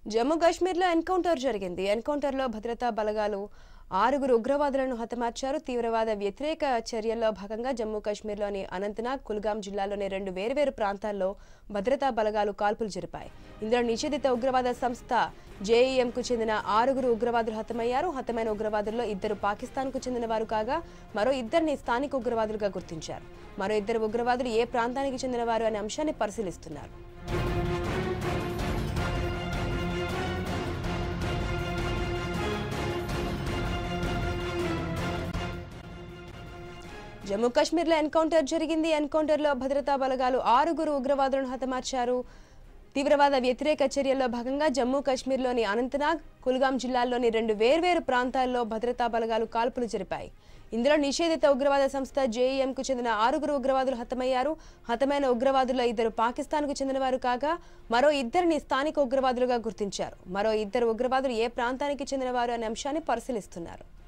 జమ్మూ కాశ్మీర్లో ఎన్కౌంటర్ జరిగింది ఎన్కౌంటర్లో భద్రతా బలగాలు ఆరుగురు ఉగ్రవాదులను హతమార్చారు తీవ్రవాద వ్యతిరేక చర్యల్లో భాగంగా జమ్మూ కాశ్మీర్లోని అనంతనాగ్ కుల్గాం జిల్లాలోని రెండు వేర్వేరు ప్రాంతాల్లో భద్రతా బలగాలు కాల్పులు జరిపాయి ఇందులో నిషేధిత ఉగ్రవాద సంస్థ జేఈఎంకు చెందిన ఆరుగురు ఉగ్రవాదులు హతమయ్యారు హతమైన ఉగ్రవాదుల్లో ఇద్దరు పాకిస్తాన్కు చెందిన వారు కాగా మరో ఇద్దరిని స్థానిక ఉగ్రవాదులుగా గుర్తించారు మరో ఇద్దరు ఉగ్రవాదులు ఏ ప్రాంతానికి చెందినవారు అనే అంశాన్ని పరిశీలిస్తున్నారు జమ్మూ కాశ్మీర్లో ఎన్కౌంటర్ జరిగింది ఎన్కౌంటర్లో భద్రతా బలగాలు ఆరుగురు ఉగ్రవాదులను హతమార్చారు తీవ్రవాద వ్యతిరేక చర్యల్లో భాగంగా జమ్మూ కాశ్మీర్లోని అనంతనాగ్ కుల్గాం జిల్లాల్లోని రెండు వేర్వేరు ప్రాంతాల్లో భద్రతా బలగాలు కాల్పులు జరిపాయి ఇందులో నిషేధిత ఉగ్రవాద సంస్థ జేఈఎంకు చెందిన ఆరుగురు ఉగ్రవాదులు హతమయ్యారు హతమైన ఉగ్రవాదుల్లో ఇద్దరు పాకిస్తాన్కు చెందినవారు కాగా మరో ఇద్దరిని స్థానిక ఉగ్రవాదులుగా గుర్తించారు మరో ఇద్దరు ఉగ్రవాదులు ఏ ప్రాంతానికి చెందినవారు అనే అంశాన్ని పరిశీలిస్తున్నారు